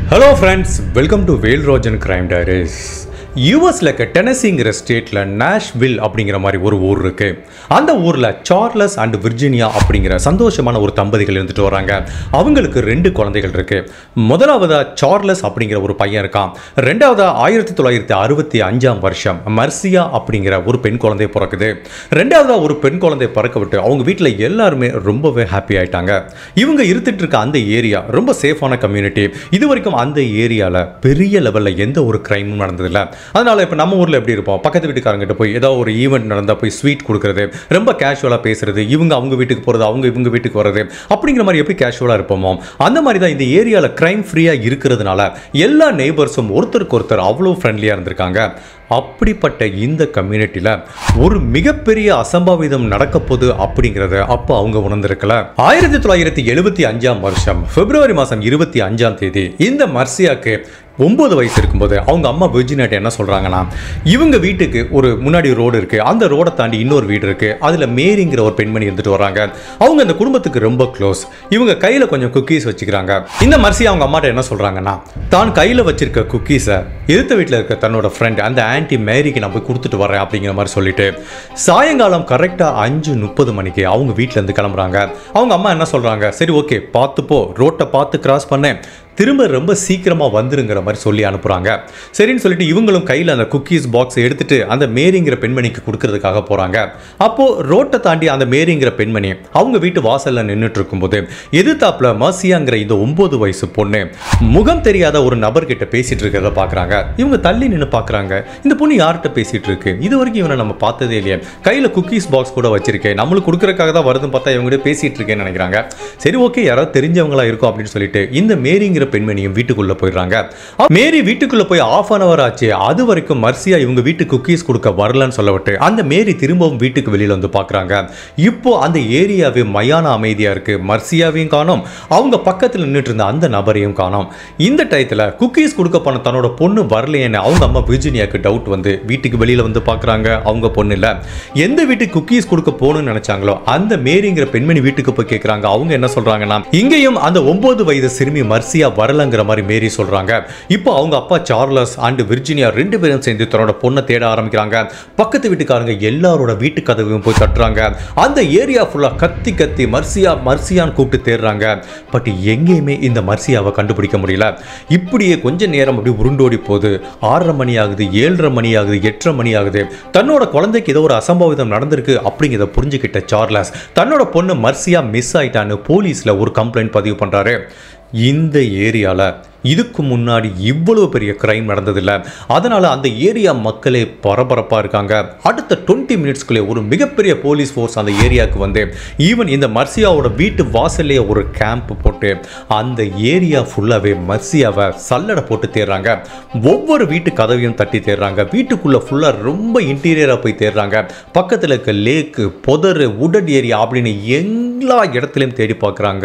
hello friends welcome to Vel Rojan crime diaries யூஎஸ்ல இருக்க டெனசிங்கிற ஸ்டேட்டில் நாஷ்வில் அப்படிங்கிற மாதிரி ஒரு ஊர் இருக்கு அந்த ஊரில் சார்லஸ் அண்ட் விர்ஜினியா அப்படிங்கிற சந்தோஷமான ஒரு தம்பதிகள் இருந்துட்டு வராங்க அவங்களுக்கு ரெண்டு குழந்தைகள் இருக்கு முதலாவதா சார்லஸ் அப்படிங்கிற ஒரு பையன் இருக்கான் ரெண்டாவதா ஆயிரத்தி தொள்ளாயிரத்தி அறுபத்தி அஞ்சாம் வருஷம் மர்சியா அப்படிங்கிற ஒரு பெண் குழந்தை பிறக்குது ரெண்டாவதா ஒரு பெண் குழந்தை பிறக்க விட்டு அவங்க வீட்டில் எல்லாருமே ரொம்பவே ஹாப்பி ஆயிட்டாங்க இவங்க இருந்துட்டு இருக்க அந்த ஏரியா ரொம்ப சேஃபான கம்யூனிட்டி இது வரைக்கும் அந்த ஏரியாவில் பெரிய லெவலில் எந்த ஒரு கிரைமும் நடந்ததில்ல அதனால இப்போ நம்ம ஊரில் எப்படி இருப்போம் பக்கத்து வீட்டுக்காரங்கிட்ட போய் ஏதாவது ஒரு ஈவெண்ட் நடந்தால் போய் ஸ்வீட் கொடுக்குறது ரொம்ப கேஷுவலாக பேசுறது இவங்க அவங்க வீட்டுக்கு போகிறது அவங்க இவங்க வீட்டுக்கு வர்றது அப்படிங்கிற மாதிரி எப்படி கேஷுவலாக இருப்போமோ அந்த மாதிரி தான் இந்த ஏரியாவில் கிரைம் ஃப்ரீயாக இருக்கிறதுனால எல்லா நெய்பர்ஸும் ஒருத்தருக்கு ஒருத்தர் அவ்வளோ ஃப்ரெண்ட்லியாக இருந்திருக்காங்க அப்படிப்பட்ட இந்த கம்யூனிட்டியில் ஒரு மிகப்பெரிய அசம்பாவிதம் நடக்க போகுது அப்படிங்கிறத அப்போ அவங்க உணர்ந்திருக்கல ஆயிரத்தி தொள்ளாயிரத்தி எழுபத்தி அஞ்சாம் வருஷம் பிப்ரவரி மாதம் இருபத்தி அஞ்சாம் தேதி இந்த மர்சியாக்கு ஒம்பது வயசு இருக்கும்போது அவங்க அம்மா விர்ஜினாட்ட என்ன சொல்கிறாங்கன்னா இவங்க வீட்டுக்கு ஒரு முன்னாடி ரோடு இருக்குது அந்த ரோடை தாண்டி இன்னொரு வீடு இருக்குது அதில் மேரிங்கிற ஒரு பெண்மணி இருந்துட்டு வராங்க அவங்க அந்த குடும்பத்துக்கு ரொம்ப க்ளோஸ் இவங்க கையில் கொஞ்சம் குக்கீஸ் வச்சுக்கிறாங்க இந்த மர்சி அவங்க அம்மாட்ட என்ன சொல்கிறாங்கன்னா தான் கையில் வச்சிருக்க குக்கீஸை எதிர்த்த வீட்டில் இருக்க தன்னோட ஃப்ரெண்ட் அந்த ஆன்டி மேரிக்கு நான் போய் கொடுத்துட்டு வரேன் அப்படிங்கிற மாதிரி சொல்லிட்டு சாயங்காலம் கரெக்டாக அஞ்சு முப்பது மணிக்கு அவங்க வீட்டிலேருந்து கிளம்புறாங்க அவங்க அம்மா என்ன சொல்கிறாங்க சரி ஓகே பார்த்து போ ரோட்டை பார்த்து கிராஸ் பண்ணேன் திரும்ப ரொம்ப சீக்கிரமாக வந்துருங்கிற மாதிரி சொல்லி அனுப்புகிறாங்க சரின்னு சொல்லிட்டு இவங்களும் கையில் அந்த குக்கீஸ் பாக்ஸை எடுத்துட்டு அந்த மேரிங்கிற பெண்மணிக்கு கொடுக்கறதுக்காக போகிறாங்க அப்போது ரோட்டை தாண்டி அந்த மேரிங்கிற பெண்மணி அவங்க வீட்டு வாசலில் நின்றுட்டு இருக்கும்போது எதிர்த்தாப்புல மர்சியாங்கிற இந்த ஒம்பது வயசு பொண்ணு முகம் தெரியாத ஒரு நபர்கிட்ட பேசிட்டு இருக்கிறத பார்க்குறாங்க இவங்க தள்ளி நின்று பார்க்குறாங்க இந்த பொண்ணு யார்கிட்ட பேசிட்டு இருக்கு இது வரைக்கும் இவனை நம்ம பார்த்ததே இல்லையே கையில் குக்கீஸ் பாக்ஸ் கூட வச்சிருக்கேன் நம்மளுக்கு கொடுக்கறதுக்காக தான் வருதுன்னு பார்த்தா இவங்க கிட்ட பேசிட்டு இருக்கேன்னு நினைக்கிறாங்க சரி ஓகே யாராவது தெரிஞ்சவங்களா இருக்கும் அப்படின்னு சொல்லிட்டு இந்த மேரிங்கிற பெண்மணியும் வீட்டுக்குள்ள போயிடுறாங்க அப்ப மேரி வீட்டுக்குள்ள போய் ஆஃப் அன் அவர் ஆச்சு அது வரைக்கும் மர்சியா இவங்க வீட்டுக்கு குக்கீஸ் கொடுக்க வரலன்னு சொல்லவிட்டு அந்த மேரி திரும்பவும் வீட்டுக்கு வெளியில வந்து பார்க்குறாங்க இப்போ அந்த ஏரியாவே மயான அமைதியா இருக்கு மர்சியாவையும் காணோம் அவங்க பக்கத்தில் நின்றுட்டு இருந்த அந்த நபரையும் காணோம் இந்த டயத்தில் குக்கீஸ் கொடுக்க போன தன்னோட பொண்ணு வரலையேன்னு அவங்க அம்மா விர்ஜினியாக்கு டவுட் வந்து வீட்டுக்கு வெளியில வந்து பார்க்குறாங்க அவங்க பொண்ணு இல்லை எந்த வீட்டுக்கு குக்கீஸ் கொடுக்க போகணும்னு நினைச்சாங்களோ அந்த மேரிங்கிற பெண்மணி வீட்டுக்கு போய் கேட்குறாங்க அவங்க என்ன சொல்றாங்கன்னா இங்கேயும் அந்த ஒன்பது வயது சிறுமி மர்சியா வரலங்கிற மாதிரி மேரி சொல்றாங்க இப்போ அவங்க அப்பா சார்லஸ் அண்ட் விர்ஜினியா ரெண்டு பேரும் சேர்ந்து தன்னோட பொண்ணை தேட ஆரம்பிக்கிறாங்க பக்கத்து வீட்டுக்காரங்க எல்லாரோட வீட்டு கதவையும் போய் தட்டுறாங்க அந்த ஏரியா ஃபுல்லா கத்தி கத்தி மர்சியா மர்சியான்னு கூப்பிட்டு தேடுறாங்க பட் எங்கேயுமே இந்த மர்சியாவை கண்டுபிடிக்க முடியல இப்படியே கொஞ்ச நேரம் அப்படி உருண்டோடி போகுது ஆறரை மணி ஆகுது ஏழரை மணி ஆகுது எட்டரை மணி ஆகுது தன்னோட குழந்தைக்கு ஏதோ ஒரு அசம்பாவிதம் நடந்திருக்கு அப்படிங்கிறத புரிஞ்சுக்கிட்ட சார்லஸ் தன்னோட பொண்ணு மர்சியா மிஸ் ஆயிட்டான்னு போலீஸ்ல ஒரு கம்ப்ளைண்ட் பதிவு பண்றாரு இந்த ஏரியால இதுக்கு முன்னாடி இவ்வளவு பெரிய கிரைம் நடந்ததில்ல அதனால அந்த ஏரியா மக்களே பரபரப்பா இருக்காங்க அடுத்த டுவெண்ட்டி மினிட்ஸ்க்குள்ளே ஒரு மிகப்பெரிய போலீஸ் ஃபோர்ஸ் அந்த ஏரியாவுக்கு வந்து ஈவன் இந்த மர்சியாவோட வீட்டு வாசல்லே ஒரு கேம்ப் போட்டு அந்த ஏரியா ஃபுல்லாகவே மர்சியாவை சல்லடை போட்டு தேடுறாங்க ஒவ்வொரு வீட்டு கதவையும் தட்டி தேடுறாங்க வீட்டுக்குள்ள ஃபுல்லாக ரொம்ப இன்டீரியராக போய் தேடுறாங்க பக்கத்தில் இருக்க லேக்கு புதரு உடட் ஏரியா அப்படின்னு எல்லா இடத்துலையும் தேடி பார்க்குறாங்க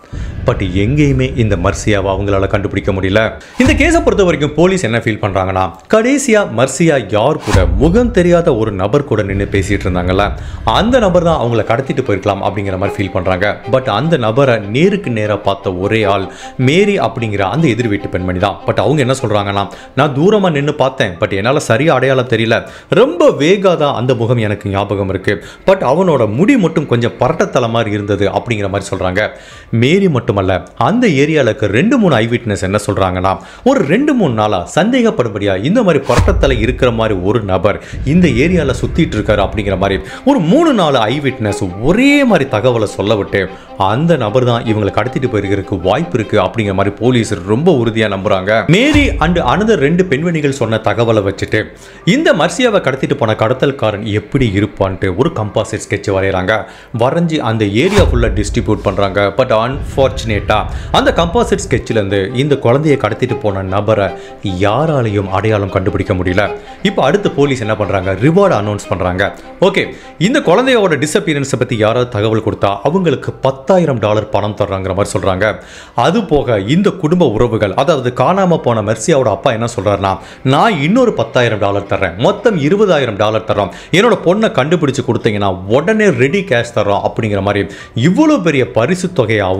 பட் எங்கேயுமே இந்த மர்சியாவை அவங்களால கண்டுபிடிக்க முடியல இந்த கேஸை பொறுத்த வரைக்கும் போலீஸ் என்ன ஃபீல் பண்றாங்கன்னா கடைசியா மர்சியா யார் கூட முகம் தெரியாத ஒரு நபர் கூட நின்று பேசிட்டு இருந்தாங்கல்ல அந்த நபர் தான் அவங்கள கடத்திட்டு போயிருக்கலாம் அப்படிங்கிற மாதிரி ஃபீல் பண்றாங்க பட் அந்த நபரை நேருக்கு நேராக பார்த்த ஒரே ஆள் மேரி அப்படிங்கிற அந்த எதிர் வீட்டு பெண்மணி தான் பட் அவங்க என்ன சொல்றாங்கன்னா நான் தூரமா நின்று பார்த்தேன் பட் என்னால் சரியா அடையாளம் தெரியல ரொம்ப வேகா தான் அந்த முகம் எனக்கு ஞாபகம் இருக்கு பட் அவனோட முடி மட்டும் கொஞ்சம் பரட்டத்தலை மாதிரி இருந்தது அப்படிங்கிற மாதிரி சொல்றாங்க மேரி மட்டுமல்ல அந்த ஏரியாவில் இருக்க ரெண்டு மூணு ஐ விட்னஸ் என்ன சொல்றாங்கன்னா ஒரு ரெண்டு மூணு நாளா சந்தேகப்படும்படியா இந்த மாதிரி பரட்டத்தலை இருக்கிற மாதிரி ஒரு நபர் இந்த ஏரியாவில் சுத்திட்டு இருக்காரு அப்படிங்கிற மாதிரி ஒரு மூணு நாலு ஐ விட்னஸ் ஒரே மாதிரி தகவலை சொல்ல விட்டு அந்த நபர் தான் இவங்களை கடத்திட்டு போயிருக்கிறதுக்கு வாய்ப்பு இருக்கு அப்படிங்கிற மாதிரி போலீஸ் ரொம்ப உறுதியா நம்புறாங்க மேரி அண்ட் அனதர் ரெண்டு பெண்மணிகள் சொன்ன தகவலை வச்சுட்டு இந்த மர்சியாவை கடத்திட்டு போன கடத்தல்காரன் எப்படி இருப்பான்ட்டு ஒரு கம்பாசிட் ஸ்கெட்ச் வரைகிறாங்க வரைஞ்சி அந்த ஏரியா ஃபுல்லாக டிஸ்ட்ரிபியூட் பண்ணுறாங்க பட் அன்ஃபார்ச்சுனேட்டாக அந்த கம்பாசிட் ஸ்கெட்சிலேருந்து இந்த குழந்தையை கடத்திட்டு போன நபரை யாராலையும் அடையாளம் கண்டுபிடிக்க முடியல இப்போ அடுத்து போலீஸ் என்ன பண்ணுறாங்க ரிவார்டு அனௌன்ஸ் பண்ணுறாங்க ஓகே இந்த குழந்தையோட டிசப்பியரன்ஸை பற்றி யாராவது தகவல் கொடுத்தா அவங்களுக்கு பத்தாயிரம் டாலர் பணம் தர்றாங்கிற மாதிரி சொல்கிறாங்க அது போக இந்த குடும்ப உறவுகள் அதாவது காணாமல் போன மெர்சியாவோட அப்பா என்ன சொல்கிறாருன்னா நான் இன்னொரு பத்தாயிரம் டாலர் தர்றேன் மொத்தம் இருபதாயிரம் டாலர் தர்றோம் என்னோட பொண்ணை கண்டுபிடிச்சு கொடுத்தீங்கன்னா உடனே ரெடி கேஷ் தர்றோம் அப்படிங்கிற மாதிரி இவ்வளோ பெரிய பரிசு தொகையை அவங்க அறிவிக்க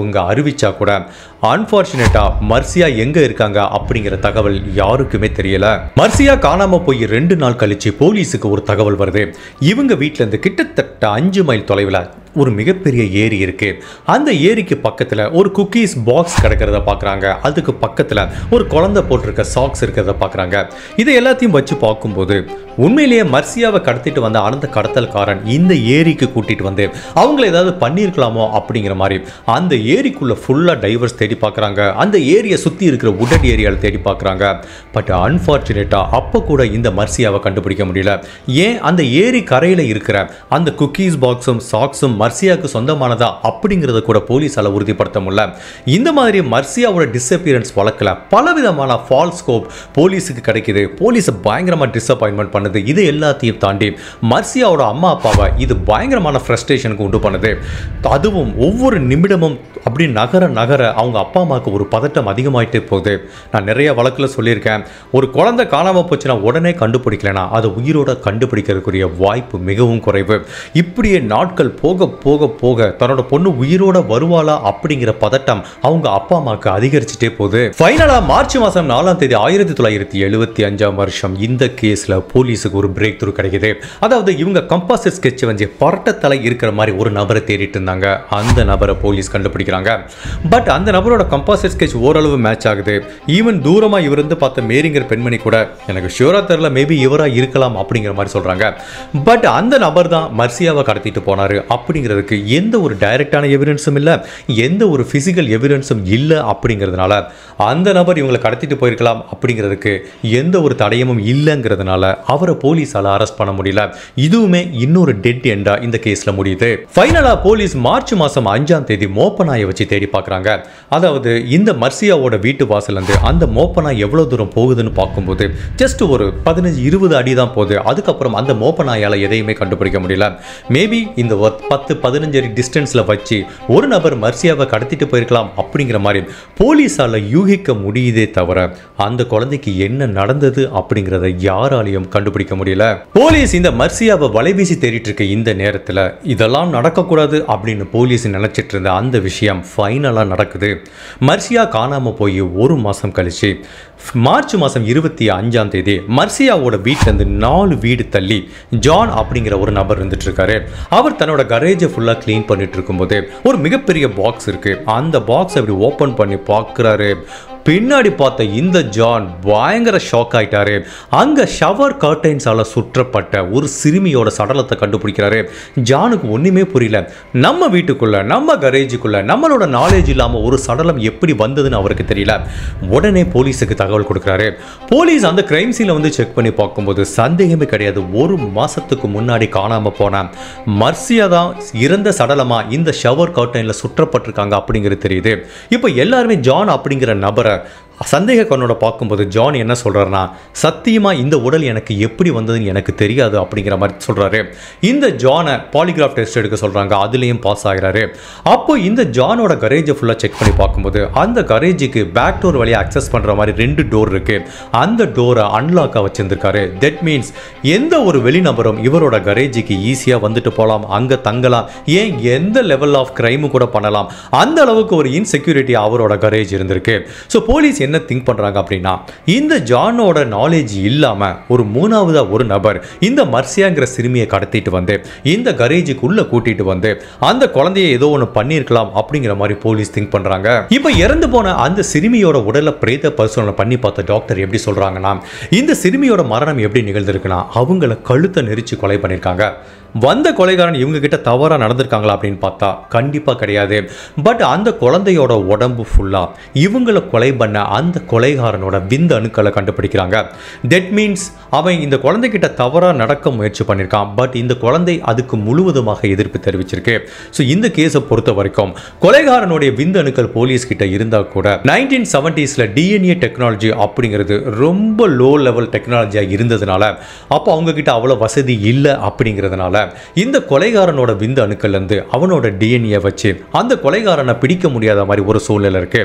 அறிவிச்சா கூட அன்பார்ச்சுனேட்டா மர்சியா எங்க இருக்காங்க அப்படிங்கிற தகவல் யாருக்குமே தெரியல மர்சியா காணாம போய் ரெண்டு நாள் கழிச்சு போலீஸுக்கு ஒரு தகவல் வருது இவங்க வீட்ல இருந்து கிட்டத்தட்ட அஞ்சு மைல் தொலைவில் ஒரு மிகப்பெரிய ஏரி இருக்கு அந்த ஏரிக்கு பக்கத்துல ஒரு குக்கீஸ் பாக்ஸ் கிடக்கிறத பார்க்குறாங்க அதுக்கு பக்கத்துல ஒரு குழந்தை போட்டிருக்க சாக்ஸ் இருக்கிறத பார்க்குறாங்க இதை எல்லாத்தையும் வச்சு பார்க்கும்போது உண்மையிலேயே மர்சியாவை கடத்திட்டு வந்த அந்த கடத்தல்காரன் இந்த ஏரிக்கு கூட்டிட்டு வந்து அவங்கள ஏதாவது பண்ணியிருக்கலாமோ அப்படிங்கிற மாதிரி அந்த ஏரிக்குள்ள ஃபுல்லா டைவர்ஸ் தேடி பார்க்குறாங்க அந்த ஏரியை சுத்தி இருக்கிற உடட் ஏரியாவில் தேடி பார்க்குறாங்க பட் அன்பார்ச்சுனேட்டா அப்போ கூட இந்த மர்சியாவை கண்டுபிடிக்க முடியல ஏன் அந்த ஏரி கரையில இருக்கிற அந்த குக்கீஸ் பாக்ஸும் சாக்ஸும் மர்சியாவுக்கு சொந்தமானதா அப்படிங்கிறத கூட போலீஸால உறுதிப்படுத்த முடியல இந்த மாதிரி மர்சியாவோட டிஸப்பியரன்ஸ் வழக்கில் பலவிதமான ஃபால்ஸ் ஸ்கோப் போலீஸுக்கு கிடைக்குது போலீஸை பயங்கரமாக டிசப்பாயின்மெண்ட் பண்ணுது இது எல்லாத்தையும் தாண்டி மர்சியாவோட அம்மா அப்பாவை இது பயங்கரமான ஃப்ரஸ்ட்ரேஷனுக்கு உண்டு பண்ணுது அதுவும் ஒவ்வொரு நிமிடமும் அப்படி நகர நகர அவங்க அப்பா அம்மாவுக்கு ஒரு பதட்டம் அதிகமாயிட்டே போகுது நான் நிறைய வழக்கில் சொல்லியிருக்கேன் ஒரு குழந்தை காணாமல் போச்சுன்னா உடனே கண்டுபிடிக்கலனா அதை உயிரோட கண்டுபிடிக்கிறதுக்குரிய வாய்ப்பு மிகவும் குறைவு இப்படியே நாட்கள் போக போக போக தன்னோட பொண்ணு உயிரோட வருவாளா அப்படிங்கிற பதட்டம் அவங்க அப்பா அம்மாவுக்கு அதிகரிச்சுட்டே போகுது ஃபைனலாக மார்ச் மாதம் நாலாம் தேதி ஆயிரத்தி தொள்ளாயிரத்தி எழுபத்தி அஞ்சாம் வருஷம் இந்த கேஸில் போலீஸுக்கு ஒரு பிரேக் த்ரூ கிடைக்குது அதாவது இவங்க கம்பாசிட் ஸ்கெட்ச் வந்து பரட்டத்தலை இருக்கிற மாதிரி ஒரு நபரை தேடிட்டு இருந்தாங்க அந்த நபரை போலீஸ் கண்டுபிடிக்கிறாங்க பட் அந்த நபரோட கம்பாசிட் ஸ்கெட்ச் ஓரளவு மேட்ச் ஆகுது ஈவன் தூரமாக இவர் இருந்து பார்த்த மேரிங்கர் பெண்மணி கூட எனக்கு ஷியூரா தெரில மேபி இவராக இருக்கலாம் அப்படிங்கிற மாதிரி சொல்கிறாங்க பட் அந்த நபர் தான் மர்சியாவை கடத்திட்டு போனார் அப்படிங்கிறதுக்கு எந்த ஒரு டைரக்டான எவிடன்ஸும் இல்லை எந்த ஒரு ஃபிசிக்கல் எவிடன்ஸும் இல்லை அப்படிங்கிறதுனால அந்த நபர் இவங்களை கடத்திட்டு போயிருக்கலாம் அப்படிங்கிறதுக்கு எந்த ஒரு தடயமும் இல்லைங்கிறதுனால அவரை போலீஸால அரெஸ்ட் பண்ண முடியல இதுவுமே இன்னொரு டெட் எண்டா இந்த கேஸ்ல முடியுது ஃபைனலா போலீஸ் மார்ச் மாசம் அஞ்சாம் தேதி மோப்பனாயை வச்சு தேடி பார்க்கறாங்க அதாவது இந்த மர்சியாவோட வீட்டு வாசல்ல இருந்து அந்த மோப்பனாய் எவ்வளவு தூரம் போகுதுன்னு பார்க்கும்போது ஜஸ்ட் ஒரு பதினஞ்சு இருபது அடி தான் போகுது அதுக்கப்புறம் அந்த மோப்பனாயால எதையுமே கண்டுபிடிக்க முடியல மேபி இந்த ஒரு பத்து பதினஞ்சு அடி டிஸ்டன்ஸ்ல வச்சு ஒரு நபர் மர்சியாவை கடத்திட்டு போயிருக்கலாம் அப்படிங்கிற மாதிரி போலீஸால யூகிக்க முடியுதே தவிர அந்த குழந்தைக்கு என்ன நடந்தது அப்படிங்கிறத யாராலையும் கண்டுபிடிக்க முடியல போலீஸ் இந்த மர்சியாவை வலைவீசி தேடிட்டு இருக்க இந்த நேரத்தில் இதெல்லாம் நடக்கக்கூடாது அப்படின்னு போலீஸ் நினைச்சிட்டு இருந்த அந்த விஷயம் ஃபைனலாக நடக்குது மர்சியா காணாம போய் ஒரு மாசம் கழிச்சு மார்ச் மாசம் இருபத்தி அஞ்சாம் தேதி மர்சியாவோட வீட்டுல இருந்து நாலு வீடு தள்ளி ஜான் அப்படிங்கிற ஒரு நபர் இருந்துட்டு இருக்காரு அவர் தன்னோட கரேஜை ஃபுல்லா க்ளீன் பண்ணிட்டு இருக்கும்போது ஒரு மிகப்பெரிய பாக்ஸ் இருக்கு அந்த பாக்ஸ் அப்படி ஓபன் பண்ணி பார்க்குறாரு பின்னாடி பார்த்த இந்த ஜான் பயங்கர ஷாக் ஆயிட்டாரு அங்க ஷவர் கர்டைன்ஸால சுற்றப்பட்ட ஒரு சிறுமியோட சடலத்தை கண்டுபிடிக்கிறாரு ஜானுக்கு ஒண்ணுமே புரியல நம்ம வீட்டுக்குள்ள நம்ம கரேஜுக்குள்ள நம்மளோட நாலேஜ் இல்லாம ஒரு சடலம் எப்படி வந்ததுன்னு அவருக்கு தெரியல உடனே போலீஸுக்கு தகவல் கொடுக்குறாரு போலீஸ் அந்த கிரைம் சீனை வந்து செக் பண்ணி பார்க்கும்போது சந்தேகமே கிடையாது ஒரு மாசத்துக்கு முன்னாடி காணாம போன மர்சியா தான் இறந்த சடலமா இந்த ஷவர் கர்டைன்ல சுற்றப்பட்டிருக்காங்க அப்படிங்கிறது தெரியுது இப்போ எல்லாருமே ஜான் அப்படிங்கிற நபரை சந்தேக கண்ணோட பார்க்கும்போது ஜான் என்ன சொல்றாருன்னா சத்தியமா இந்த உடல் எனக்கு எப்படி வந்ததுன்னு எனக்கு தெரியாது அப்படிங்கிற மாதிரி சொல்றாரு இந்த ஜானை பாலிகிராஃப் டெஸ்ட் எடுக்க சொல்றாங்க அதுலேயும் பாஸ் ஆகிறாரு அப்போ இந்த ஜானோட கரேஜை ஃபுல்லாக செக் பண்ணி பார்க்கும்போது அந்த கரேஜுக்கு பேக் டோர் வழியாக அக்சஸ் பண்ற மாதிரி ரெண்டு டோர் இருக்கு அந்த டோரை அன்லாக்காக வச்சிருந்திருக்காரு தட் மீன்ஸ் எந்த ஒரு வெளிநபரும் இவரோட கரேஜுக்கு ஈஸியாக வந்துட்டு போகலாம் அங்கே தங்கலாம் ஏன் எந்த லெவல் ஆஃப் கிரைமு கூட பண்ணலாம் அந்த அளவுக்கு ஒரு இன்செக்யூரிட்டி அவரோட கரேஜ் இருந்திருக்கு ஸோ போலீஸ் என்ன திங்க் பண்ணுறாங்க அப்படின்னா இந்த ஜானோட நாலேஜ் இல்லாமல் ஒரு மூணாவதா ஒரு நபர் இந்த மர்சியாங்கிற சிறுமியை கடத்திட்டு வந்து இந்த கரேஜுக்குள்ள கூட்டிட்டு வந்து அந்த குழந்தைய ஏதோ ஒன்று பண்ணியிருக்கலாம் அப்படிங்கிற மாதிரி போலீஸ் திங்க் பண்ணுறாங்க இப்போ இறந்து போன அந்த சிறுமியோட உடலை பிரேத பரிசோதனை பண்ணி பார்த்த டாக்டர் எப்படி சொல்கிறாங்கன்னா இந்த சிறுமியோட மரணம் எப்படி நிகழ்ந்திருக்குன்னா அவங்கள கழுத்தை நெரிச்சு கொலை பண்ணியிருக்காங்க வந்த கொலைகாரன் இவங்க கிட்ட தவறா நடந்திருக்காங்களா அப்படின்னு பார்த்தா கண்டிப்பா கிடையாது பட் அந்த குழந்தையோட உடம்பு ஃபுல்லா இவங்களை கொலை பண்ண அந்த கொலைகாரனோட விந்து அணுக்களை கண்டுபிடிக்கிறாங்க தட் மீன்ஸ் அவன் இந்த குழந்தைகிட்ட தவறா நடக்க முயற்சி பண்ணியிருக்கான் பட் இந்த குழந்தை அதுக்கு முழுவதுமாக எதிர்ப்பு தெரிவிச்சிருக்கு ஸோ இந்த கேஸை பொறுத்த வரைக்கும் கொலைகாரனுடைய விந்து அணுக்கள் போலீஸ் கிட்ட இருந்தா கூட நைன்டீன் செவன்டீஸ்ல டிஎன்ஏ டெக்னாலஜி அப்படிங்கிறது ரொம்ப லோ லெவல் டெக்னாலஜியா இருந்ததுனால அப்போ அவங்க கிட்ட அவ்வளோ வசதி இல்லை அப்படிங்கிறதுனால இந்த கொலைகாரனோட விந்து அணுக்கள்ல இருந்து அவனோட டிஎன்ஏ வச்சு அந்த கொலைகாரனை பிடிக்க முடியாத மாதிரி ஒரு சூழ்நிலை இருக்கு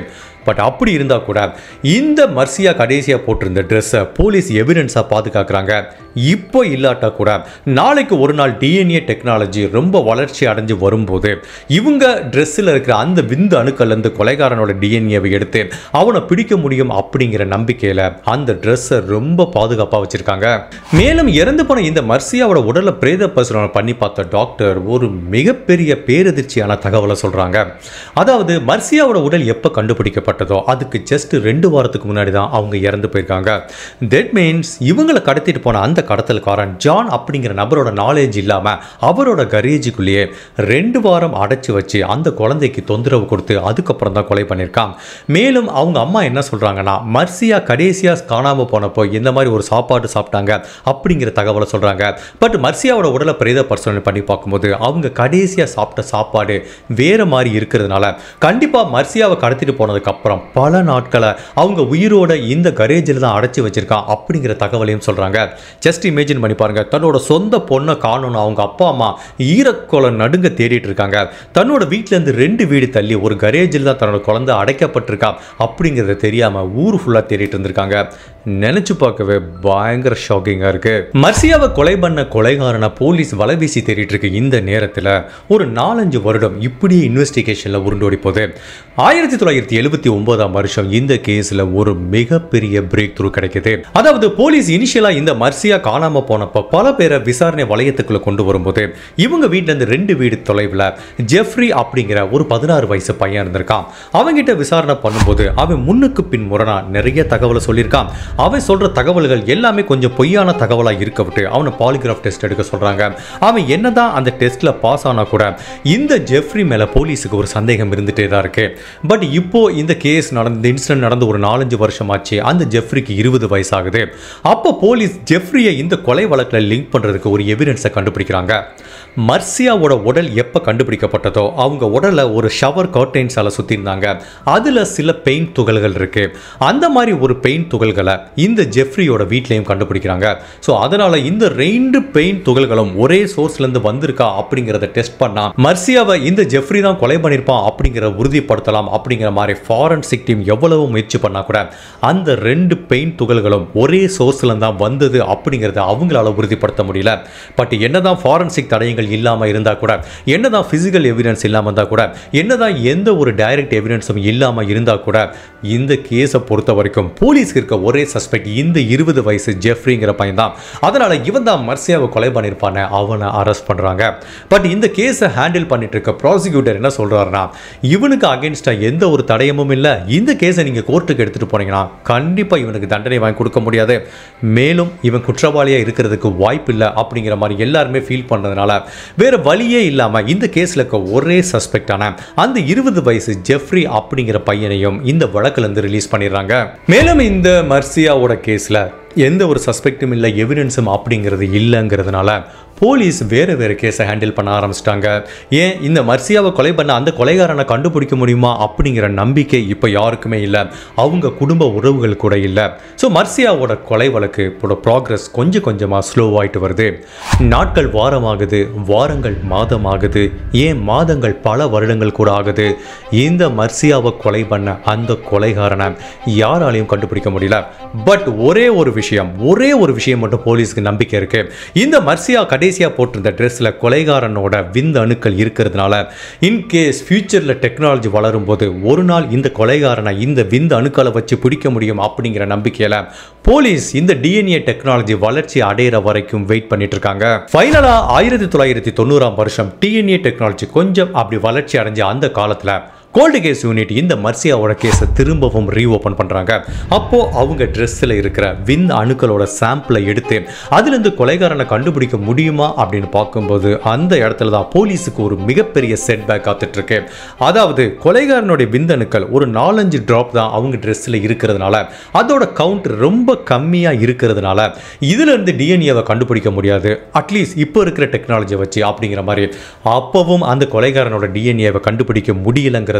பட் அப்படி இருந்தால் கூட இந்த மர்சியா கடைசியாக போட்டிருந்த ட்ரெஸ்ஸை போலீஸ் எவிடன்ஸாக பாதுகாக்கிறாங்க இப்போ இல்லாட்டா கூட நாளைக்கு ஒரு நாள் டிஎன்ஏ டெக்னாலஜி ரொம்ப வளர்ச்சி அடைஞ்சு வரும்போது இவங்க ட்ரெஸ்ஸில் இருக்கிற அந்த விந்து அணுக்கள்லேருந்து கொலைகாரனோட டிஎன்ஏவை எடுத்து அவனை பிடிக்க முடியும் அப்படிங்கிற நம்பிக்கையில் அந்த ட்ரெஸ்ஸை ரொம்ப பாதுகாப்பாக வச்சுருக்காங்க மேலும் இறந்து போன இந்த மர்சியாவோட உடலை பிரேத பரிசோதனை பண்ணி பார்த்த டாக்டர் ஒரு மிகப்பெரிய பேரதிர்ச்சியான தகவலை சொல்கிறாங்க அதாவது மர்சியாவோட உடல் எப்போ கண்டுபிடிக்கப்பட்டதோ அதுக்கு ஜஸ்ட் ரெண்டு வாரத்துக்கு முன்னாடி தான் அவங்க இறந்து போயிருக்காங்க தட் மீன்ஸ் இவங்களை கடத்திட்டு போன அந்த கடத்தல்காரன் ஜான் அப்படிங்கிற நபரோட நாலேஜ் இல்லாமல் அவரோட கரேஜுக்குள்ளேயே ரெண்டு வாரம் அடைச்சி வச்சு அந்த குழந்தைக்கு தொந்தரவு கொடுத்து அதுக்கப்புறம் தான் கொலை பண்ணியிருக்கான் மேலும் அவங்க அம்மா என்ன சொல்கிறாங்கன்னா மர்சியா கடைசியாக காணாமல் போனப்போ இந்த மாதிரி ஒரு சாப்பாடு சாப்பிட்டாங்க அப்படிங்கிற தகவலை சொல்கிறாங்க பட் மர்சியாவோட உடலை பிரேத பரிசோதனை பண்ணி பார்க்கும்போது அவங்க கடைசியாக சாப்பிட்ட சாப்பாடு வேறு மாதிரி இருக்கிறதுனால கண்டிப்பாக மர்சியாவை கடத்திட்டு போனதுக்கப்புறம் பல நாட்களை அவங்க உயிரோட இந்த கரேஜில் தான் அடைச்சி வச்சிருக்கான் அப்படிங்கிற தகவலையும் சொல்கிறாங்க ஜஸ்ட் இமேஜின் பண்ணி பாருங்க தன்னோட சொந்த பொண்ணை காணணும் அவங்க அப்பா அம்மா ஈரக்கொலை நடுங்க தேடிட்டு இருக்காங்க தன்னோட வீட்டிலேருந்து ரெண்டு வீடு தள்ளி ஒரு கரேஜில் தான் தன்னோட குழந்தை அடைக்கப்பட்டிருக்கா அப்படிங்கிறத தெரியாமல் ஊர் ஃபுல்லாக தேடிட்டு இருந்திருக்காங்க நினச்சி பார்க்கவே பயங்கர ஷாக்கிங்காக இருக்கு மர்சியாவை கொலை பண்ண கொலைகாரனை போலீஸ் வலை வீசி தேடிட்டு இருக்கு இந்த நேரத்தில் ஒரு நாலஞ்சு வருடம் இப்படியே இன்வெஸ்டிகேஷனில் உருண்டோடி போகுது ஆயிரத்தி தொள்ளாயிரத்தி எழுபத்தி ஒன்பதாம் வருஷம் இந்த கேஸில் ஒரு மிகப்பெரிய பிரேக் த்ரூ கிடைக்குது அதாவது போலீஸ் இனிஷியலாக இந்த மர்சியா காணாமல் போனப்போ பல பேரை விசாரணை வளையத்துக்குள்ள கொண்டு வரும்போது இவங்க வீட்டிலேருந்து ரெண்டு வீடு தொலைவில் ஜெஃப்ரி அப்படிங்கிற ஒரு பதினாறு வயசு பையன் இருந்திருக்கான் அவங்கிட்ட விசாரணை பண்ணும்போது அவன் முன்னுக்கு பின் முரணா நிறைய தகவலை சொல்லியிருக்கான் அவன் சொல்ற தகவல்கள் எல்லாமே கொஞ்சம் பொய்யான தகவலாக இருக்க விட்டு அவனை பாலிகிராஃப் டெஸ்ட் எடுக்க சொல்றாங்க அவன் என்னதான் அந்த டெஸ்ட்ல பாஸ் ஆனா கூட இந்த ஜெஃப்ரி மேல போலீஸுக்கு ஒரு சந்தேகம் இருந்துட்டே தான் இருக்கு பட் இப்போ இந்த கேஸ் நடந்த இன்சிடென்ட் நடந்து ஒரு நாலஞ்சு வருஷம் ஆச்சு அந்த ஜெஃப்ரிக்கு இருபது வயசாகுது அப்போ போலீஸ் ஜெஃப்ரியை இந்த கொலை வழக்கில் லிங்க் பண்றதுக்கு ஒரு எவிடன்ஸை கண்டுபிடிக்கிறாங்க மர்சியாவோட உடல் எப்போ கண்டுபிடிக்கப்பட்டதோ அவங்க உடலை ஒரு ஷவர் கர்டைன்ஸால் சுற்றிருந்தாங்க அதில் சில பெயிண்ட் துகள்கள் இருக்கு அந்த மாதிரி ஒரு பெயிண்ட் துகள்களை இந்த ஜெஃப்ரியோட வீட்லேயும் கண்டுபிடிக்கிறாங்க ஸோ அதனால இந்த ரெண்டு பெயிண்ட் துகள்களும் ஒரே சோர்ஸ்லேருந்து வந்திருக்கா அப்படிங்கிறத டெஸ்ட் பண்ணா மர்சியாவை இந்த ஜெஃப்ரி தான் கொலை பண்ணியிருப்பான் அப்படிங்கிற உறுதிப்படுத்தலாம் அப்படிங்கிற மாதிரி ஃபாரன்சிக் டீம் எவ்வளவு முயற்சி பண்ணா கூட அந்த ரெண்டு பெயிண்ட் துகள்களும் ஒரே சோர்ஸ்ல தான் வந்தது அப்படிங்கிறத அவங்களால உறுதிப்படுத்த முடியல பட் என்னதான் ஃபாரன்சிக் தடயங்கள் இல்லாமல் இருந்தால் கூட என்னதான் ஃபிசிக்கல் எவிடன்ஸ் இல்லாமல் இருந்தால் கூட என்னதான் எந்த ஒரு டைரக்ட் எவிடன்ஸும் இல்லாமல் இருந்தால் கூட இந்த கேஸை பொறுத்த வரைக்கும் போலீஸ்க்கு இருக்க ஒரே சஸ்பெக்ட் இந்த இருபது வயசு ஜெஃப்ரிங்கிற பையன் தான் அதனால இவன் தான் மர்சியாவை கொலை பண்ணியிருப்பானே அவனை அரெஸ்ட் பண்ணுறாங்க பட் இந்த கேஸை ஹேண்டில் பண்ணிட்டு இருக்க ப்ராசிக்யூட்டர் என்ன சொல்றாருன்னா இவனுக்கு அகேன்ஸ்டாக எந்த ஒரு தடயமும் இல்லை இந்த கேஸை நீங்கள் கோர்ட்டுக்கு எடுத்துகிட்டு போனீங்கன்னா கண்டிப்பாக இவனுக்கு தண்டனை வாங்கி கொடுக்க முடியாது மேலும் இவன் குற்றவாளியாக இருக்கிறதுக்கு வாய்ப்பு இல்லை அப்படிங்கிற மாதிரி எல்லாருமே ஃபீல் பண்ணதுனால வேற வழியே இல்லாமல் இந்த கேஸில் இருக்க ஒரே சஸ்பெக்டான அந்த இருபது வயசு ஜெஃப்ரி அப்படிங்கிற பையனையும் இந்த வழக்குல இருந்து ரிலீஸ் பண்ணிடுறாங்க மேலும் இந்த மர்சியாவோட கேஸில் எந்த ஒரு சஸ்பெக்டும் இல்லை எவிடன்ஸும் அப்படிங்கிறது இல்லைங்கிறதுனால போலீஸ் வேறு வேறு கேஸை ஹேண்டில் பண்ண ஆரம்பிச்சிட்டாங்க ஏன் இந்த மர்சியாவை கொலை பண்ண அந்த கொலைகாரனை கண்டுபிடிக்க முடியுமா அப்படிங்கிற நம்பிக்கை இப்போ யாருக்குமே இல்லை அவங்க குடும்ப உறவுகள் கூட இல்லை ஸோ மர்சியாவோட கொலை வழக்கு இப்போட ப்ராக்ரஸ் கொஞ்சம் கொஞ்சமாக ஸ்லோவாயிட்டு வருது நாட்கள் வாரமாகுது வாரங்கள் மாதம் ஆகுது ஏன் மாதங்கள் பல வருடங்கள் கூட ஆகுது இந்த மர்சியாவை கொலை பண்ண அந்த கொலைகாரனை யாராலையும் கண்டுபிடிக்க முடியல பட் ஒரே ஒரு விஷயம் ஒரே ஒரு விஷயம் மட்டும் போலீஸ்க்கு நம்பிக்கை இருக்கு இந்த மர்சியா கடைசியாக போட்டிருந்த ட்ரெஸ்ஸில் கொலைகாரனோட விந்து அணுக்கள் இருக்கிறதுனால இன்கேஸ் ஃபியூச்சரில் டெக்னாலஜி வளரும் போது ஒரு நாள் இந்த கொலைகாரனை இந்த விந்து அணுக்களை வச்சு பிடிக்க முடியும் அப்படிங்கிற நம்பிக்கையில் போலீஸ் இந்த டிஎன்ஏ டெக்னாலஜி வளர்ச்சி அடையிற வரைக்கும் வெயிட் பண்ணிட்டு இருக்காங்க ஃபைனலா ஆயிரத்தி தொள்ளாயிரத்தி தொண்ணூறாம் வருஷம் டிஎன்ஏ டெக்னாலஜி கொஞ்சம் அப்படி வளர்ச்சி அடைஞ்ச அந்த காலத்தில் கோல்டு கேஸ் யூனிட் இந்த மர்சியாவோட கேஸை திரும்பவும் ரீஓப்பன் பண்ணுறாங்க அப்போ அவங்க ட்ரெஸ்ஸில் இருக்கிற வின் அணுக்களோட சாம்பிளை எடுத்து அதுலேருந்து கொலைகாரனை கண்டுபிடிக்க முடியுமா அப்படின்னு பார்க்கும்போது அந்த இடத்துல தான் போலீஸுக்கு ஒரு மிகப்பெரிய செட்பேக் காத்துட்ருக்கு அதாவது கொலைகாரனுடைய விந்தணுக்கள் ஒரு நாலஞ்சு ட்ராப் தான் அவங்க ட்ரெஸ்ஸில் இருக்கிறதுனால அதோட கவுண்ட் ரொம்ப கம்மியாக இருக்கிறதுனால இதுலேருந்து டிஎன்ஏவை கண்டுபிடிக்க முடியாது அட்லீஸ்ட் இப்போ இருக்கிற டெக்னாலஜியை வச்சு அப்படிங்கிற மாதிரி அப்பவும் அந்த கொலைகாரனோட டிஎன்ஏவை கண்டுபிடிக்க முடியலங்கிறதுனால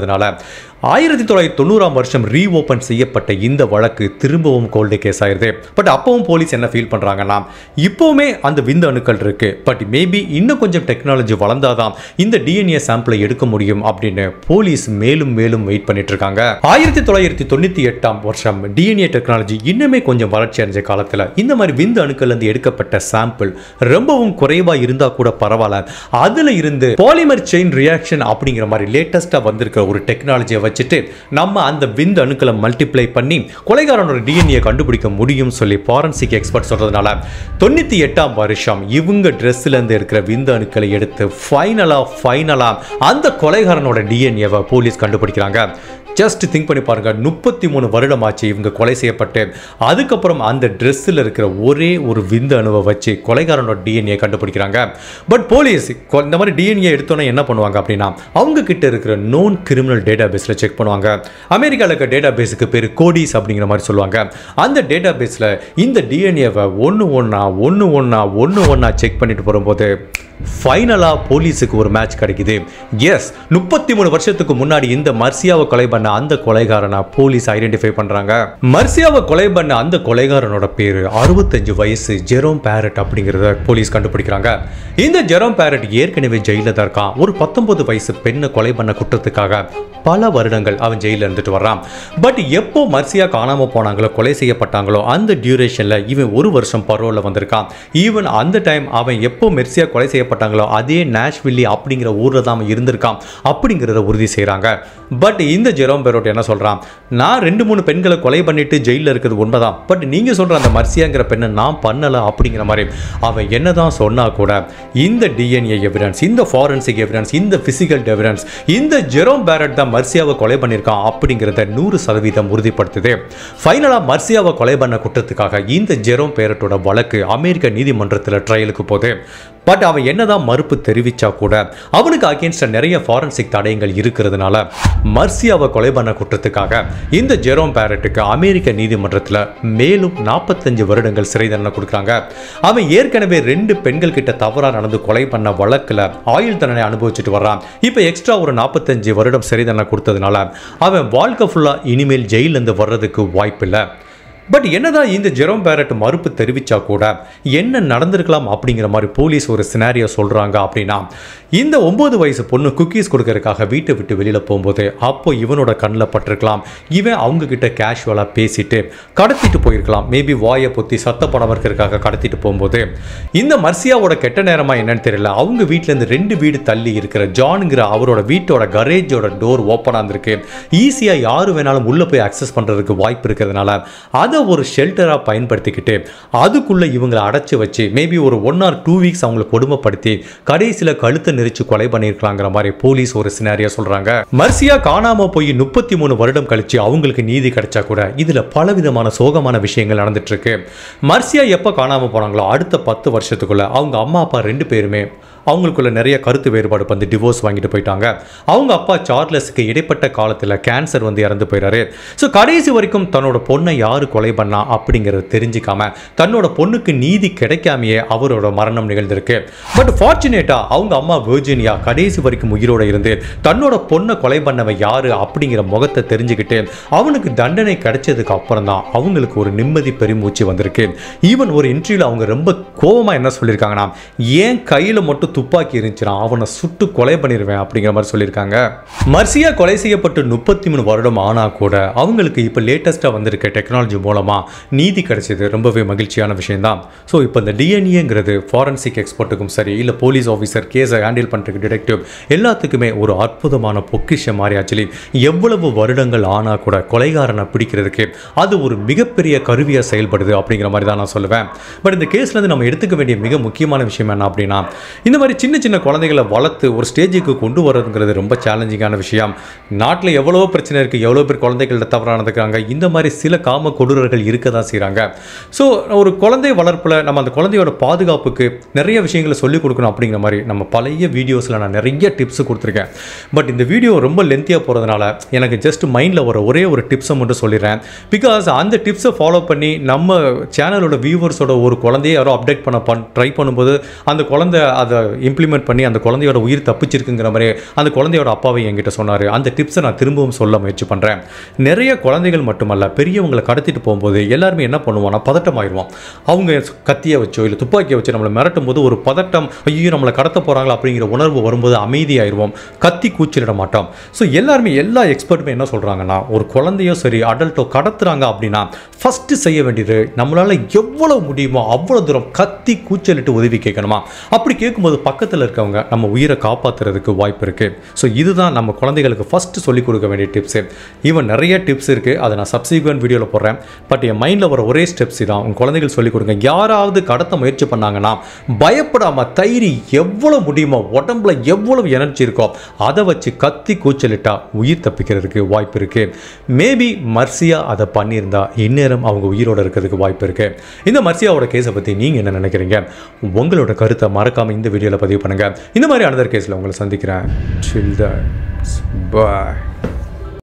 இருக்கிறதுனால ஆயிரத்தி தொள்ளாயிரத்தி தொண்ணூறாம் வருஷம் ரீஓப்பன் செய்யப்பட்ட இந்த வழக்கு திரும்பவும் கோல்டு கேஸ் ஆயிருது பட் அப்பவும் போலீஸ் என்ன ஃபீல் பண்ணுறாங்கன்னா இப்போவுமே அந்த விந்து அணுக்கள் இருக்கு பட் மேபி இன்னும் கொஞ்சம் டெக்னாலஜி வளர்ந்தாதான் இந்த டிஎன்ஏ சாம்பிளை எடுக்க முடியும் அப்படின்னு போலீஸ் மேலும் மேலும் வெயிட் பண்ணிட்டு இருக்காங்க ஆயிரத்தி தொள்ளாயிரத்தி தொண்ணூற்றி எட்டாம் வருஷம் டிஎன்ஏ டெக்னாலஜி இன்னுமே கொஞ்சம் வளர்ச்சி அடைஞ்ச காலத்தில் இந்த மாதிரி விந்து அணுக்கள் இருந்து எடுக்கப்பட்ட சாம்பிள் ரொம்பவும் குறைவா இருந்தா கூட பரவாயில்ல அதுல இருந்து பாலிமர் செயின் ரியாக்ஷன் அப்படிங்கிற மாதிரி லேட்டஸ்டா வந்திருக்கிற ஒரு டெக்னாலஜியை வச்சுட்டு நம்ம அந்த விந்து அணுக்களை மல்டிப்ளை பண்ணி கொலைகாரனோட டிஎன்ஏ கண்டுபிடிக்க முடியும் சொல்லி ஃபாரன்சிக் எக்ஸ்பர்ட் சொல்றதுனால தொண்ணூத்தி எட்டாம் வருஷம் இவங்க ட்ரெஸ்ல இருந்து இருக்கிற விந்து அணுக்களை எடுத்து ஃபைனலா ஃபைனலா அந்த கொலைகாரனோட டிஎன்ஏவை போலீஸ் கண்டுபிடிக்கிறாங்க ஜஸ்ட் திங்க் பண்ணி பாருங்க முப்பத்தி மூணு வருடம் ஆச்சு இவங்க கொலை செய்யப்பட்டு அதுக்கப்புறம் அந்த ட்ரெஸ்ஸில் இருக்கிற ஒரே ஒரு விந்து அணுவை வச்சு கொலைகாரனோட டிஎன்ஏ கண்டுபிடிக்கிறாங்க பட் போலீஸ் கொ- இந்த மாதிரி டிஎன்ஏ எடுத்தோன்னே என்ன பண்ணுவாங்க அப்படின்னா அவங்க கிட்ட இருக்கிற நோன் கிரிமினல் டேட்டா பேஸில் செக் பண்ணுவாங்க அமெரிக்காவில் இருக்க டேட்டா பேஸுக்கு பேர் கோடிஸ் அப்படிங்கிற மாதிரி சொல்லுவாங்க அந்த டேட்டா பேஸில் இந்த டிஎன்ஏவை ஒன்று ஒன்றா ஒன்று ஒன்றா ஒன்று ஒன்றா செக் பண்ணிட்டு போகும்போது ஃபைனலாக போலீஸுக்கு ஒரு மேட்ச் கிடைக்குது எஸ் முப்பத்தி மூணு வருஷத்துக்கு முன்னாடி இந்த மர்சியாவை கொலை பண்ண அந்த கொலைகாரனை போலீஸ் ஐடென்டிஃபை பண்றாங்க மர்சியாவை கொலை பண்ண அந்த கொலைகாரனோட பேரு அறுபத்தஞ்சு வயசு ஜெரோம் பேரட் அப்படிங்கிறத போலீஸ் கண்டுபிடிக்கிறாங்க இந்த ஜெரோம் பேரட் ஏற்கனவே ஜெயிலில் தான் இருக்கான் ஒரு பத்தொன்பது வயசு பெண்ணை கொலை பண்ண குற்றத்துக்காக பல வருடங்கள் அவன் ஜெயிலில் இருந்துட்டு வர்றான் பட் எப்போ மர்சியா காணாம போனாங்களோ கொலை செய்யப்பட்டாங்களோ அந்த டியூரேஷன்ல இவன் ஒரு வருஷம் பரோலில் வந்திருக்கான் ஈவன் அந்த டைம் அவன் எப்போ மெர்சியா கொலை செய்யப்பட்டாங்களோ அதே நேஷ்வில்லி அப்படிங்கிற ஊரில் தான் அவன் இருந்திருக்கான் அப்படிங்கிறத உறுதி செய்கிறாங்க பட் இந்த ஜெரோம் பெரோட் என்ன சொல்கிறான் நான் ரெண்டு மூணு பெண்களை கொலை பண்ணிட்டு ஜெயிலில் இருக்கிறது உண்மைதான் பட் நீங்கள் சொல்கிற அந்த மர்சியாங்கிற பெண்ணை நான் பண்ணலை அப்படிங்கிற மாதிரி அவன் என்னதான் சொன்னா கூட இந்த டிஎன்ஏ எவிடன்ஸ் இந்த ஃபாரன்சிக் எவிடன்ஸ் இந்த ஃபிசிக்கல் எவிடன்ஸ் இந்த ஜெரோம் பேரட் தான் மர்சியாவை கொலை பண்ணியிருக்கான் அப்படிங்கிறத நூறு சதவீதம் உறுதிப்படுத்துது ஃபைனலாக மர்சியாவை கொலை பண்ண குற்றத்துக்காக இந்த ஜெரோம் பேரட்டோட வழக்கு அமெரிக்க நீதிமன்றத்தில் ட்ரையலுக்கு போகுது பட் அவன் என்னதான் மறுப்பு தெரிவிச்சா கூட அவனுக்கு அகேன்ஸ்டாக நிறைய ஃபாரன்சிக் தடயங்கள் இருக்கிறதுனால மர்சியாவை கொலை பண்ண குற்றத்துக்காக இந்த ஜெரோம் பேரட்டுக்கு அமெரிக்க நீதிமன்றத்தில் மேலும் நாற்பத்தஞ்சு வருடங்கள் சிறை தண்டனை கொடுக்குறாங்க அவன் ஏற்கனவே ரெண்டு பெண்கள் கிட்ட தவறாக நடந்து கொலை பண்ண வழக்கில் ஆயுள் தண்டனை அனுபவிச்சுட்டு வர்றான் இப்போ எக்ஸ்ட்ரா ஒரு நாற்பத்தஞ்சு வருடம் சிறை தண்டனை கொடுத்ததுனால அவன் வாழ்க்கை ஃபுல்லாக இனிமேல் ஜெயிலேருந்து வர்றதுக்கு வாய்ப்பில்லை பட் என்னதான் இந்த ஜெரோம் பேரட் மறுப்பு தெரிவிச்சா கூட என்ன நடந்திருக்கலாம் அப்படிங்கிற மாதிரி போலீஸ் ஒரு சினாரியோ சொல்றாங்க அப்படின்னா இந்த ஒன்பது வயசு பொண்ணு குக்கீஸ் கொடுக்கறதுக்காக வீட்டை விட்டு வெளியில போகும்போது அப்போ இவனோட கண்ணில் பட்டிருக்கலாம் இவன் அவங்க கிட்ட கேஷுவலாக பேசிட்டு கடத்திட்டு போயிருக்கலாம் மேபி வாயை பொத்தி சத்த படம் இருக்கிறதுக்காக கடத்திட்டு போகும்போது இந்த மர்சியாவோட கெட்ட நேரமா என்னன்னு தெரியல அவங்க வீட்ல இருந்து ரெண்டு வீடு தள்ளி இருக்கிற ஜான்ங்கிற அவரோட வீட்டோட கரேஜோட டோர் ஓப்பனாக இருந்திருக்கு ஈஸியாக யார் வேணாலும் உள்ளே போய் அக்சஸ் பண்ணுறதுக்கு வாய்ப்பு இருக்கிறதுனால அதை ஒரு ஷெல்டராக பயன்படுத்திக்கிட்டு அதுக்குள்ளே இவங்களை அடைச்சி வச்சு மேபி ஒரு ஒன் ஆர் டூ வீக்ஸ் அவங்களை கொடுமைப்படுத்தி கடைசியில் கழுத்தை நெரிச்சு கொலை பண்ணியிருக்கலாங்கிற மாதிரி போலீஸ் ஒரு சினாரியா சொல்கிறாங்க மர்சியா காணாமல் போய் முப்பத்தி மூணு வருடம் கழிச்சு அவங்களுக்கு நீதி கிடைச்சா கூட இதில் பலவிதமான சோகமான விஷயங்கள் நடந்துட்டு இருக்கு மர்சியா எப்போ காணாமல் போனாங்களோ அடுத்த பத்து வருஷத்துக்குள்ள அவங்க அம்மா அப்பா ரெண்டு பேருமே அவங்களுக்குள்ள நிறைய கருத்து வேறுபாடு வந்து டிவோர்ஸ் வாங்கிட்டு போயிட்டாங்க அவங்க அப்பா சார்லஸுக்கு இடைப்பட்ட காலத்தில் கேன்சர் வந்து இறந்து போயிறாரு ஸோ கடைசி வரைக்கும் தன்னோட பொண்ணை யார் கொலை பண்ணா அப்படிங்கிறத தெரிஞ்சுக்காம தன்னோட பொண்ணுக்கு நீதி கிடைக்காமையே அவரோட மரணம் நிகழ்ந்திருக்கு பட் ஃபார்ச்சுனேட்டாக அவங்க அம்மா வெர்ஜினியா கடைசி வரைக்கும் உயிரோட இருந்து தன்னோட பொண்ணை கொலை பண்ணவன் யாரு அப்படிங்கிற முகத்தை தெரிஞ்சுக்கிட்டு அவனுக்கு தண்டனை கிடைச்சதுக்கு அப்புறம் தான் அவங்களுக்கு ஒரு நிம்மதி பெருமூச்சு வந்திருக்கு ஈவன் ஒரு இன்டர்வியூல அவங்க ரொம்ப கோவமா என்ன சொல்லியிருக்காங்கன்னா ஏன் கையில மட்டும் துப்பாக்கி இருந்துச்சுன்னா அவனை சுட்டு கொலை பண்ணிடுவேன் அப்படிங்கிற மாதிரி சொல்லியிருக்காங்க மர்சியா கொலை செய்யப்பட்டு முப்பத்தி மூணு வருடம் ஆனா கூட அவங்களுக்கு இப்போ லேட்டஸ்ட்டாக வந்திருக்க டெக்னாலஜி மூலமா நீதி கிடைச்சது ரொம்பவே மகிழ்ச்சியான விஷயம்தான் ஸோ இப்போ இந்த டிஎன்ஏங்கிறது ஃபாரன்சிக் எக்ஸ்பர்ட்டுக்கும் சரி இல்லை போலீஸ் ஆஃபீஸர் கேஸை ஹேண்டில் பண்ணுறதுக்கு டிடெக்டிவ் எல்லாத்துக்குமே ஒரு அற்புதமான பொக்கிஷம் மாதிரி ஆக்சுவலி எவ்வளவு வருடங்கள் ஆனா கூட கொலைகாரனை பிடிக்கிறதுக்கு அது ஒரு மிகப்பெரிய கருவியாக செயல்படுது அப்படிங்கிற மாதிரி தான் நான் சொல்லுவேன் பட் இந்த கேஸ்ல இருந்து நம்ம எடுத்துக்க வேண்டிய மிக முக்கியமான விஷயம் என்ன அப்படின்னா இந்த மாதிரி சின்ன சின்ன குழந்தைகளை வளர்த்து ஒரு ஸ்டேஜுக்கு கொண்டு வரதுங்கிறது ரொம்ப சேலஞ்சிங்கான விஷயம் நாட்டில் எவ்வளவோ பிரச்சனை இருக்குது எவ்வளோ பேர் குழந்தைகள்ட்ட தவறாக நடந்துக்கிறாங்க இந்த மாதிரி சில காம கொடூரர்கள் இருக்க தான் செய்கிறாங்க ஸோ ஒரு குழந்தை வளர்ப்பில் நம்ம அந்த குழந்தையோட பாதுகாப்புக்கு நிறைய விஷயங்களை சொல்லிக் கொடுக்கணும் அப்படிங்கிற மாதிரி நம்ம பழைய வீடியோஸில் நான் நிறைய டிப்ஸ் கொடுத்துருக்கேன் பட் இந்த வீடியோ ரொம்ப லென்த்தியாக போகிறதுனால எனக்கு ஜஸ்ட் மைண்டில் வர ஒரே ஒரு டிப்ஸை மட்டும் சொல்லிடுறேன் பிகாஸ் அந்த டிப்ஸை ஃபாலோ பண்ணி நம்ம சேனலோட வியூவர்ஸோட ஒரு குழந்தைய யாரோ அப்டேட் பண்ண பண் ட்ரை பண்ணும்போது அந்த குழந்தை அதை இம்ப்ளிமெண்ட் பண்ணி அந்த குழந்தையோட உயிர் தப்பிச்சிருக்குங்கிற மாதிரி அந்த குழந்தையோட அப்பாவை என்கிட்ட சொன்னார் அந்த டிப்ஸை நான் திரும்பவும் சொல்ல முயற்சி பண்ணுறேன் நிறைய குழந்தைகள் மட்டுமல்ல பெரியவங்களை கடத்திட்டு போகும்போது எல்லாருமே என்ன பண்ணுவோம்னா பதட்டம் ஆயிடுவோம் அவங்க கத்தியை வச்சோ இல்லை துப்பாக்கியை வச்சு நம்மளை மிரட்டும் போது ஒரு பதட்டம் ஐயோ நம்மளை கடத்த போகிறாங்களா அப்படிங்கிற உணர்வு வரும்போது அமைதியாயிருவோம் கத்தி கூச்சலிட மாட்டோம் ஸோ எல்லாருமே எல்லா எக்ஸ்பர்ட்டுமே என்ன சொல்கிறாங்கன்னா ஒரு குழந்தையோ சரி அடல்ட்டோ கடத்துறாங்க அப்படின்னா ஃபஸ்ட்டு செய்ய வேண்டியது நம்மளால் எவ்வளோ முடியுமோ அவ்வளோ தூரம் கத்தி கூச்சலிட்டு உதவி கேட்கணுமா அப்படி கேட்கும்போது பக்கத்தில் இருக்கவங்க நம்ம உயிரை காப்பாற்றுறதுக்கு வாய்ப்பு இருக்குது ஸோ இதுதான் நம்ம குழந்தைகளுக்கு ஃபஸ்ட்டு சொல்லிக் கொடுக்க வேண்டிய டிப்ஸு ஈவன் நிறைய டிப்ஸ் இருக்குது அதை நான் சப்சிக்வெண்ட் வீடியோவில் போடுறேன் பட் என் மைண்டில் வர ஒரே ஸ்டெப்ஸ் தான் உங்கள் குழந்தைகள் சொல்லிக் கொடுங்க யாராவது கடத்த முயற்சி பண்ணாங்கன்னா பயப்படாமல் தைரி எவ்வளோ முடியுமோ உடம்புல எவ்வளவு எனர்ஜி இருக்கோ அதை வச்சு கத்தி கூச்சலிட்டா உயிர் தப்பிக்கிறதுக்கு வாய்ப்பு இருக்குது மேபி மர்சியா அதை பண்ணியிருந்தா இந்நேரம் அவங்க உயிரோட இருக்கிறதுக்கு வாய்ப்பு இருக்குது இந்த மர்சியாவோட கேஸை பற்றி நீங்கள் என்ன நினைக்கிறீங்க உங்களோட கருத்தை மறக்காமல் இந்த வீடியோவில் பதிவு பண்ணுங்கள் இந்த மாதிரி அனதர் கேஸில் உங்களை சந்திக்கிறேன் சில் பாய்